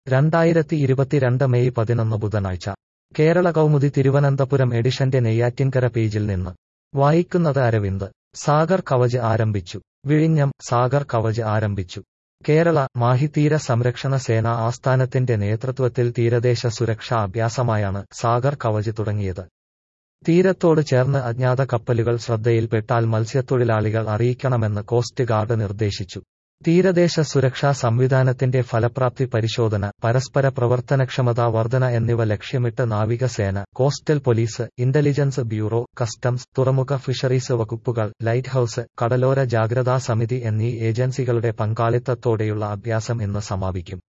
രണ്ടായിരത്തി ഇരുപത്തിരണ്ട് മെയ് പതിനൊന്ന് ബുധനാഴ്ച കേരള കൗമുദി തിരുവനന്തപുരം എഡിഷന്റെ നെയ്യാറ്റിൻകര പേജിൽ നിന്ന് വായിക്കുന്നത് അരവിന്ദ് സാഗർ കവച് ആരംഭിച്ചു വിഴിഞ്ഞം സാഗർ കവച് ആരംഭിച്ചു കേരള മാഹി തീര സംരക്ഷണ സേന ആസ്ഥാനത്തിന്റെ നേതൃത്വത്തിൽ തീരദേശ സുരക്ഷാ അഭ്യാസമായാണ് സാഗർ കവച് തുടങ്ങിയത് തീരത്തോട് ചേർന്ന് അജ്ഞാത കപ്പലുകൾ ശ്രദ്ധയിൽപ്പെട്ടാൽ മത്സ്യത്തൊഴിലാളികൾ അറിയിക്കണമെന്ന് കോസ്റ്റ് ഗാർഡ് നിർദ്ദേശിച്ചു തീരദേശ സുരക്ഷാ സംവിധാനത്തിന്റെ ഫലപ്രാപ്തി പരിശോധന പരസ്പര പ്രവർത്തനക്ഷമതാ വർധന എന്നിവ ലക്ഷ്യമിട്ട് നാവികസേന coastal police intelligence bureau customs തുറമുഖ ഫിഷറീസ് വകുപ്പുകൾ ലൈറ്റ് ഹൌസ് കടലോര ജാഗ്രതാ സമിതി എന്നീ ഏജൻസികളുടെ പങ്കാളിത്തത്തോടെയുള്ള അഭ്യാസം ഇന്ന് സമാപിക്കും